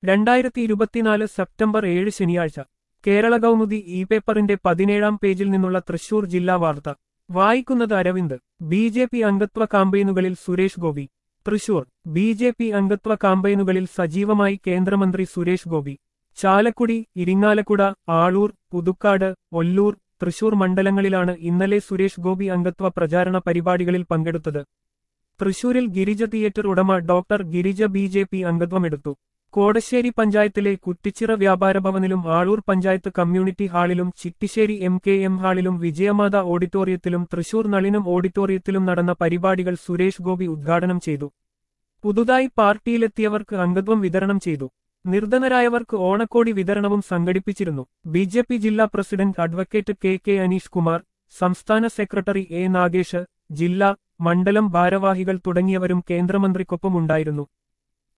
രണ്ടായിരത്തി ഇരുപത്തിനാല് സെപ്റ്റംബർ ഏഴ് ശനിയാഴ്ച കേരള കൗമുദി ഇ പേപ്പറിന്റെ പതിനേഴാം പേജിൽ നിന്നുള്ള തൃശൂർ ജില്ലാ വാർത്ത വായിക്കുന്നത് അരവിന്ദ് ബി ജെ പി അംഗത്വ കാമ്പയിനുകളിൽ Suresh Gopi Thrissur B J P അംഗത്വ കാമ്പയിനുകളിൽ സജീവമായി കേന്ദ്രമന്ത്രി സുരേഷ് ഗോപി ചാലക്കുടി ഇരിങ്ങാലക്കുട ആളൂർ പുതുക്കാട് ഒല്ലൂർ തൃശൂർ മണ്ഡലങ്ങളിലാണ് ഇന്നലെ സുരേഷ് ഗോപി അംഗത്വ പ്രചാരണ പരിപാടികളിൽ പങ്കെടുത്തത് തൃശൂരിൽ ഗിരിജ തിയേറ്റർ ഉടമ doctor Girija B J P അംഗത്വമെടുത്തു കോടശ്ശേരി പഞ്ചായത്തിലെ കുറ്റിച്ചിറ വ്യാപാര ഭവനിലും ആളൂർ പഞ്ചായത്ത് കമ്മ്യൂണിറ്റി ഹാളിലും ചിറ്റിശ്ശേരി എം കെ എം ഹാളിലും വിജയമാത ഓഡിറ്റോറിയത്തിലും തൃശൂർ നളിനം ഓഡിറ്റോറിയത്തിലും നടന്ന പരിപാടികൾ സുരേഷ് ഗോപി ഉദ്ഘാടനം ചെയ്തു പുതുതായി പാർട്ടിയിലെത്തിയവർക്ക് അംഗത്വം വിതരണം ചെയ്തു നിർധനരായവർക്ക് ഓണക്കോടി വിതരണവും സംഘടിപ്പിച്ചിരുന്നു ബി ജെ പി ജില്ലാ president advocate K K Aneesh Kumar സംസ്ഥാന സെക്രട്ടറി എ നാഗേഷ് ജില്ലാ മണ്ഡലം ഭാരവാഹികൾ തുടങ്ങിയവരും കേന്ദ്രമന്ത്രിക്കൊപ്പമുണ്ടായിരുന്നു